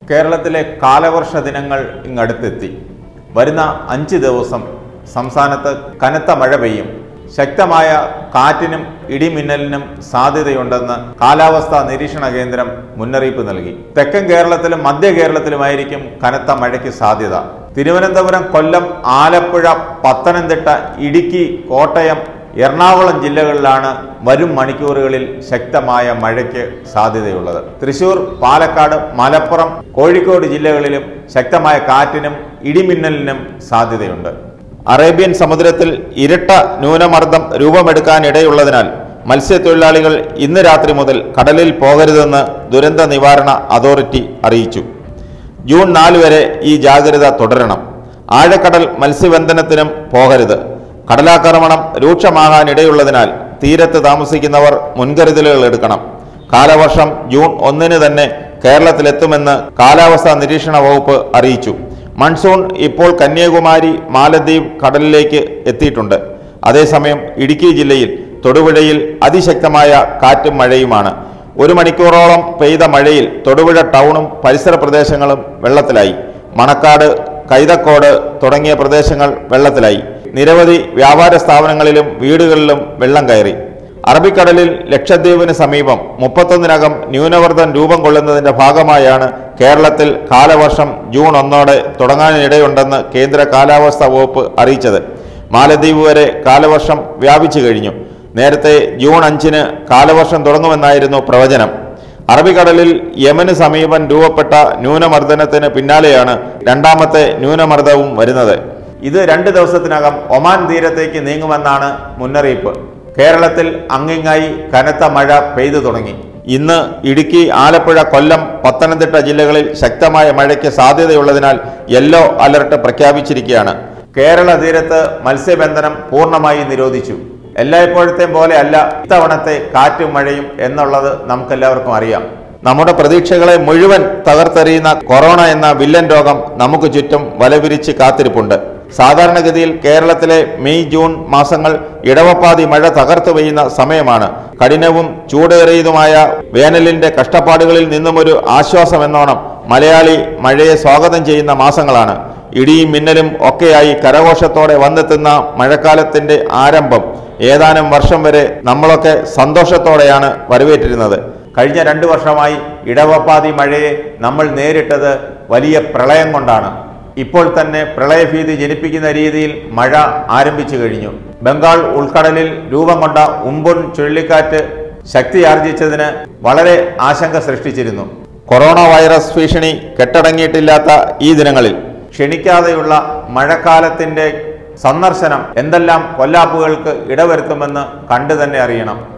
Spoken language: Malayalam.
കേരളത്തിലെ കാലവർഷ ദിനങ്ങൾ ഇങ്ങടുത്തെത്തി വരുന്ന അഞ്ച് ദിവസം സംസ്ഥാനത്ത് കനത്ത മഴ പെയ്യും ശക്തമായ കാറ്റിനും ഇടിമിന്നലിനും സാധ്യതയുണ്ടെന്ന് കാലാവസ്ഥാ നിരീക്ഷണ കേന്ദ്രം മുന്നറിയിപ്പ് നൽകി തെക്കൻ കേരളത്തിലും മധ്യ കേരളത്തിലുമായിരിക്കും കനത്ത മഴയ്ക്ക് സാധ്യത തിരുവനന്തപുരം കൊല്ലം ആലപ്പുഴ പത്തനംതിട്ട ഇടുക്കി കോട്ടയം എറണാകുളം ജില്ലകളിലാണ് വരും മണിക്കൂറുകളിൽ ശക്തമായ മഴയ്ക്ക് സാധ്യതയുള്ളത് തൃശൂർ പാലക്കാട് മലപ്പുറം കോഴിക്കോട് ജില്ലകളിലും ശക്തമായ കാറ്റിനും ഇടിമിന്നലിനും സാധ്യതയുണ്ട് അറേബ്യൻ സമുദ്രത്തിൽ ഇരട്ട ന്യൂനമർദ്ദം രൂപമെടുക്കാനിടയുള്ളതിനാൽ മത്സ്യത്തൊഴിലാളികൾ ഇന്ന് രാത്രി മുതൽ കടലിൽ പോകരുതെന്ന് ദുരന്ത നിവാരണ അതോറിറ്റി അറിയിച്ചു ജൂൺ നാല് വരെ ഈ ജാഗ്രത തുടരണം ആഴക്കടൽ മത്സ്യബന്ധനത്തിനും പോകരുത് കടലാക്രമണം രൂക്ഷമാകാനിടയുള്ളതിനാൽ തീരത്ത് താമസിക്കുന്നവർ മുൻകരുതലുകൾ എടുക്കണം കാലവർഷം ജൂൺ ഒന്നിന് തന്നെ കേരളത്തിലെത്തുമെന്ന് കാലാവസ്ഥാ നിരീക്ഷണ വകുപ്പ് അറിയിച്ചു മൺസൂൺ ഇപ്പോൾ കന്യാകുമാരി മാലദ്വീപ് കടലിലേക്ക് എത്തിയിട്ടുണ്ട് അതേസമയം ഇടുക്കി ജില്ലയിൽ തൊടുപുഴയിൽ അതിശക്തമായ കാറ്റും മഴയുമാണ് ഒരു മണിക്കൂറോളം പെയ്ത മഴയിൽ തൊടുപുഴ ടൗണും പരിസര പ്രദേശങ്ങളും വെള്ളത്തിലായി മണക്കാട് കൈതക്കോട് തുടങ്ങിയ പ്രദേശങ്ങൾ വെള്ളത്തിലായി നിരവധി വ്യാപാര സ്ഥാപനങ്ങളിലും വീടുകളിലും വെള്ളം കയറി അറബിക്കടലിൽ ലക്ഷദ്വീപിന് സമീപം മുപ്പത്തൊന്നിനകം ന്യൂനമർദ്ദം രൂപം കൊള്ളുന്നതിന്റെ ഭാഗമായാണ് കേരളത്തിൽ കാലവർഷം ജൂൺ ഒന്നോടെ തുടങ്ങാനിടയുണ്ടെന്ന് കേന്ദ്ര കാലാവസ്ഥാ വകുപ്പ് അറിയിച്ചത് മാലദ്വീപ് വരെ കാലവർഷം വ്യാപിച്ചു കഴിഞ്ഞു നേരത്തെ ജൂൺ അഞ്ചിന് കാലവർഷം തുടങ്ങുമെന്നായിരുന്നു പ്രവചനം അറബിക്കടലിൽ യമന് സമീപം രൂപപ്പെട്ട ന്യൂനമർദ്ദനത്തിന് പിന്നാലെയാണ് രണ്ടാമത്തെ ന്യൂനമർദ്ദവും വരുന്നത് ഇത് രണ്ട് ദിവസത്തിനകം ഒമാൻ തീരത്തേക്ക് നീങ്ങുമെന്നാണ് മുന്നറിയിപ്പ് കേരളത്തിൽ അങ്ങിങ്ങായി കനത്ത മഴ പെയ്തു തുടങ്ങി ഇന്ന് ഇടുക്കി ആലപ്പുഴ കൊല്ലം പത്തനംതിട്ട ജില്ലകളിൽ ശക്തമായ മഴയ്ക്ക് സാധ്യതയുള്ളതിനാൽ യെല്ലോ അലർട്ട് പ്രഖ്യാപിച്ചിരിക്കുകയാണ് കേരള തീരത്ത് മത്സ്യബന്ധനം പൂർണ്ണമായി നിരോധിച്ചു എല്ലായ്പ്പോഴത്തെയും പോലെ അല്ല ഇത്തവണത്തെ കാറ്റും മഴയും എന്നുള്ളത് നമുക്കെല്ലാവർക്കും അറിയാം നമ്മുടെ പ്രതീക്ഷകളെ മുഴുവൻ തകർത്തെറിയുന്ന കൊറോണ എന്ന വില്ലൻ രോഗം നമുക്ക് ചുറ്റും വലവിരിച്ച് കാത്തിരിപ്പുണ്ട് സാധാരണഗതിയിൽ കേരളത്തിലെ മെയ് ജൂൺ മാസങ്ങൾ ഇടവപ്പാതി മഴ തകർത്തു പെയ്യുന്ന സമയമാണ് കഠിനവും ചൂടേറിയതുമായ വേനലിന്റെ കഷ്ടപ്പാടുകളിൽ നിന്നും ഒരു ആശ്വാസമെന്നോണം മലയാളി മഴയെ സ്വാഗതം ചെയ്യുന്ന മാസങ്ങളാണ് ഇടിയും മിന്നലും ഒക്കെയായി കരഘോഷത്തോടെ വന്നെത്തുന്ന മഴക്കാലത്തിന്റെ ആരംഭം ഏതാനും വർഷം വരെ നമ്മളൊക്കെ സന്തോഷത്തോടെയാണ് വരവേറ്റിരുന്നത് കഴിഞ്ഞ രണ്ടു വർഷമായി ഇടവപ്പാതി മഴയെ നമ്മൾ നേരിട്ടത് വലിയ പ്രളയം കൊണ്ടാണ് ഇപ്പോൾ തന്നെ പ്രളയഭീതി ജനിപ്പിക്കുന്ന രീതിയിൽ മഴ ആരംഭിച്ചു കഴിഞ്ഞു ബംഗാൾ ഉൾക്കടലിൽ രൂപം കൊണ്ട ഉമ്പുൺ ചുഴലിക്കാറ്റ് ശക്തിയാർജിച്ചതിന് വളരെ ആശങ്ക സൃഷ്ടിച്ചിരുന്നു കൊറോണ വൈറസ് ഭീഷണി കെട്ടടങ്ങിയിട്ടില്ലാത്ത ഈ ദിനങ്ങളിൽ ക്ഷണിക്കാതെയുള്ള മഴക്കാലത്തിന്റെ സന്ദർശനം എന്തെല്ലാം കൊല്ലാപ്പുകൾക്ക് ഇടവരുത്തുമെന്ന് കണ്ടു തന്നെ അറിയണം